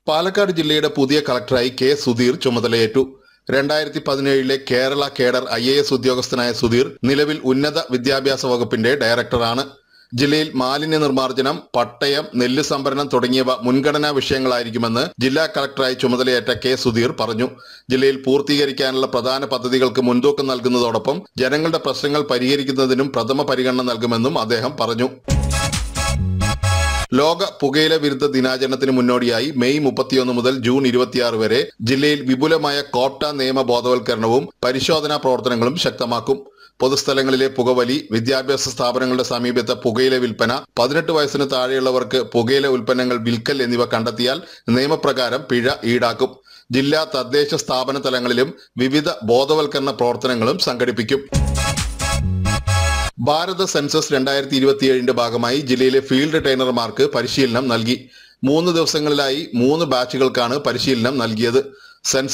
പാലക്കാട് ജില്ലയുടെ പുതിയ കളക്ടറായി കെ സുധീർ ചുമതലയേറ്റു രണ്ടായിരത്തി പതിനേഴിലെ Kerala cadre I A S ഉദ്യോഗസ്ഥനായ സുധീർ നിലവിൽ ഉന്നത വിദ്യാഭ്യാസ വകുപ്പിന്റെ ഡയറക്ടറാണ് ജില്ലയിൽ മാലിന്യ നിർമ്മാർജ്ജനം പട്ടയം നെല്ല് സംഭരണം തുടങ്ങിയവ മുൻഗണനാ വിഷയങ്ങളായിരിക്കുമെന്ന് ജില്ലാ കളക്ടറായി ചുമതലയേറ്റ കെ സുധീർ പറഞ്ഞു ജില്ലയിൽ പൂർത്തീകരിക്കാനുള്ള പ്രധാന പദ്ധതികൾക്ക് മുൻതൂക്കം നൽകുന്നതോടൊപ്പം ജനങ്ങളുടെ പ്രശ്നങ്ങൾ പരിഹരിക്കുന്നതിനും പ്രഥമ പരിഗണന നൽകുമെന്നും അദ്ദേഹം പറഞ്ഞു ലോക പുകയില വിരുദ്ധ ദിനാചരണത്തിന് മുന്നോടിയായി മെയ് മുപ്പത്തിയൊന്ന് മുതൽ ജൂൺ ഇരുപത്തിയാറ് വരെ ജില്ലയിൽ വിപുലമായ കോട്ട നിയമ ബോധവൽക്കരണവും പരിശോധനാ പ്രവർത്തനങ്ങളും ശക്തമാക്കും പൊതുസ്ഥലങ്ങളിലെ പുകവലി വിദ്യാഭ്യാസ സ്ഥാപനങ്ങളുടെ സമീപത്തെ പുകയില വിൽപ്പന പതിനെട്ട് വയസ്സിന് താഴെയുള്ളവർക്ക് പുകയില ഉൽപ്പന്നങ്ങൾ വിൽക്കൽ എന്നിവ കണ്ടെത്തിയാൽ നിയമപ്രകാരം പിഴ ഈടാക്കും ജില്ലാ തദ്ദേശ സ്ഥാപന തലങ്ങളിലും വിവിധ ബോധവൽക്കരണ പ്രവർത്തനങ്ങളും സംഘടിപ്പിക്കും ഭാരത സെൻസസ് രണ്ടായിരത്തി ഇരുപത്തിയേഴിന്റെ ഭാഗമായി ജില്ലയിലെ ഫീൽഡ് ട്രെയിനർമാർക്ക് പരിശീലനം നൽകി മൂന്ന് ദിവസങ്ങളിലായി മൂന്ന് ബാച്ചുകൾക്കാണ് പരിശീലനം നൽകിയത് സെൻസസ്